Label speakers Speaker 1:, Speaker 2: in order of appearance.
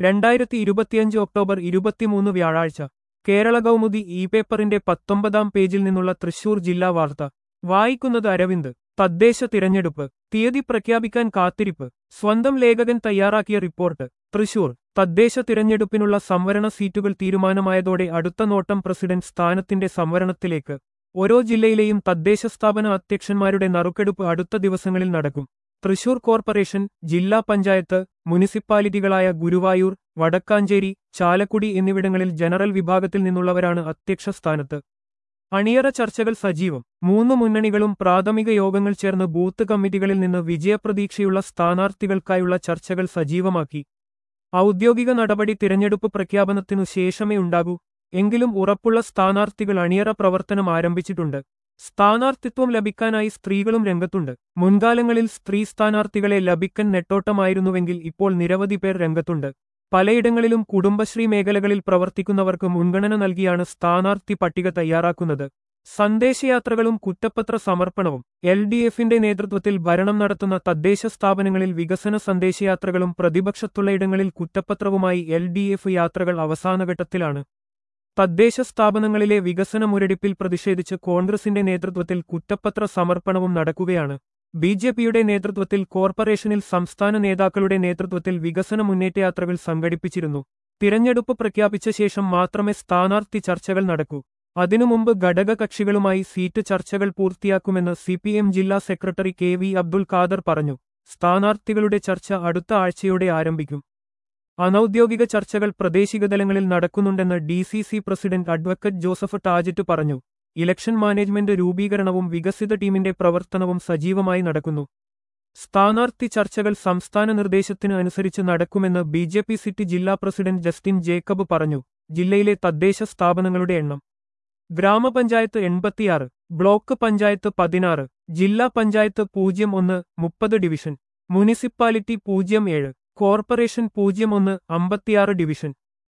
Speaker 1: രണ്ടായിരത്തി ഇരുപത്തിയഞ്ച് ഒക്ടോബർ ഇരുപത്തിമൂന്ന് വ്യാഴാഴ്ച കേരള കൗമുദി ഇ പേപ്പറിന്റെ പത്തൊമ്പതാം പേജിൽ നിന്നുള്ള തൃശൂർ ജില്ലാ വാർത്ത വായിക്കുന്നത് അരവിന്ദ് തദ്ദേശ തിരഞ്ഞെടുപ്പ് തീയതി പ്രഖ്യാപിക്കാൻ കാത്തിരിപ്പ് സ്വന്തം ലേഖകൻ തയ്യാറാക്കിയ റിപ്പോർട്ട് തൃശൂർ തദ്ദേശ തിരഞ്ഞെടുപ്പിനുള്ള സംവരണ സീറ്റുകൾ തീരുമാനമായതോടെ അടുത്ത നോട്ടം പ്രസിഡന്റ് സ്ഥാനത്തിന്റെ സംവരണത്തിലേക്ക് ഓരോ ജില്ലയിലെയും തദ്ദേശ സ്ഥാപന അധ്യക്ഷന്മാരുടെ നറുക്കെടുപ്പ് അടുത്ത ദിവസങ്ങളിൽ നടക്കും തൃശൂർ കോർപ്പറേഷൻ ജില്ലാ പഞ്ചായത്ത് മുനിസിപ്പാലിറ്റികളായ ഗുരുവായൂർ വടക്കാഞ്ചേരി ചാലക്കുടി എന്നിവിടങ്ങളിൽ ജനറൽ വിഭാഗത്തിൽ നിന്നുള്ളവരാണ് അധ്യക്ഷ സ്ഥാനത്ത് അണിയറ ചർച്ചകൾ സജീവം മൂന്ന് മുന്നണികളും പ്രാഥമിക യോഗങ്ങൾ ചേർന്ന് ബൂത്ത് കമ്മിറ്റികളിൽ നിന്ന് വിജയപ്രതീക്ഷയുള്ള സ്ഥാനാർത്ഥികൾക്കായുള്ള ചർച്ചകൾ സജീവമാക്കി ഔദ്യോഗിക നടപടി തിരഞ്ഞെടുപ്പ് പ്രഖ്യാപനത്തിനു ശേഷമേ ഉണ്ടാകൂ എങ്കിലും ഉറപ്പുള്ള സ്ഥാനാർത്ഥികൾ അണിയറ പ്രവർത്തനം ആരംഭിച്ചിട്ടുണ്ട് സ്ഥാനാർത്ഥിത്വം ലഭിക്കാനായി സ്ത്രീകളും രംഗത്തുണ്ട് മുൻകാലങ്ങളിൽ സ്ത്രീ സ്ഥാനാർത്ഥികളെ ലഭിക്കാൻ നെട്ടോട്ടമായിരുന്നുവെങ്കിൽ ഇപ്പോൾ നിരവധി പേർ രംഗത്തുണ്ട് പലയിടങ്ങളിലും കുടുംബശ്രീ മേഖലകളിൽ പ്രവർത്തിക്കുന്നവർക്ക് മുൻഗണന നൽകിയാണ് സ്ഥാനാർത്ഥി പട്ടിക തയ്യാറാക്കുന്നത് സന്ദേശയാത്രകളും കുറ്റപത്ര സമർപ്പണവും എൽ ഡി എഫിന്റെ നേതൃത്വത്തിൽ ഭരണം നടത്തുന്ന തദ്ദേശ സ്ഥാപനങ്ങളിൽ വികസന സന്ദേശയാത്രകളും പ്രതിപക്ഷത്തുള്ളയിടങ്ങളിൽ കുറ്റപത്രവുമായി എൽ ഡി എഫ് യാത്രകൾ അവസാനഘട്ടത്തിലാണ് തദ്ദേശ സ്ഥാപനങ്ങളിലെ വികസന മുരടിപ്പിൽ പ്രതിഷേധിച്ച് കോൺഗ്രസിന്റെ നേതൃത്വത്തിൽ കുറ്റപത്ര സമർപ്പണവും നടക്കുകയാണ് ബി ജെ പിയുടെ നേതൃത്വത്തിൽ കോർപ്പറേഷനിൽ സംസ്ഥാന നേതാക്കളുടെ നേതൃത്വത്തിൽ വികസന മുന്നേറ്റയാത്രകൾ സംഘടിപ്പിച്ചിരുന്നു തിരഞ്ഞെടുപ്പ് പ്രഖ്യാപിച്ച ശേഷം മാത്രമേ സ്ഥാനാർത്ഥി ചർച്ചകൾ നടക്കൂ അതിനു മുമ്പ് ഘടകകക്ഷികളുമായി സീറ്റ് ചർച്ചകൾ പൂർത്തിയാക്കുമെന്ന് സി പി എം ജില്ലാ സെക്രട്ടറി കെ വി അബ്ദുൽ ഖാദർ പറഞ്ഞു സ്ഥാനാർത്ഥികളുടെ ചർച്ച അടുത്ത ആഴ്ചയോടെ ആരംഭിക്കും അനൌദ്യോഗിക ചർച്ചകൾ പ്രാദേശിക തലങ്ങളിൽ നടക്കുന്നുണ്ടെന്ന് D C C president advocate Joseph Tajet പറഞ്ഞു ഇലക്ഷൻ മാനേജ്മെന്റ് രൂപീകരണവും വികസിത ടീമിന്റെ പ്രവർത്തനവും സജീവമായി നടക്കുന്നു സ്ഥാനാർത്ഥി ചർച്ചകൾ സംസ്ഥാന നിർദ്ദേശത്തിന് അനുസരിച്ച് നടക്കുമെന്ന് ബി ജെ പി സിറ്റി ജില്ലാ പ്രസിഡന്റ് ജസ്റ്റിൻ ജേക്കബ് പറഞ്ഞു ജില്ലയിലെ തദ്ദേശ സ്ഥാപനങ്ങളുടെ എണ്ണം ഗ്രാമപഞ്ചായത്ത് എൺപത്തിയാറ് ബ്ലോക്ക് പഞ്ചായത്ത് പതിനാറ് ജില്ലാ പഞ്ചായത്ത് പൂജ്യം ഒന്ന് മുപ്പത് ഡിവിഷൻ മുനിസിപ്പാലിറ്റി പൂജ്യം ഏഴ് കോർപ്പറേഷൻ പൂജ്യം ഒന്ന് അമ്പത്തിയാറ് ഡിവിഷൻ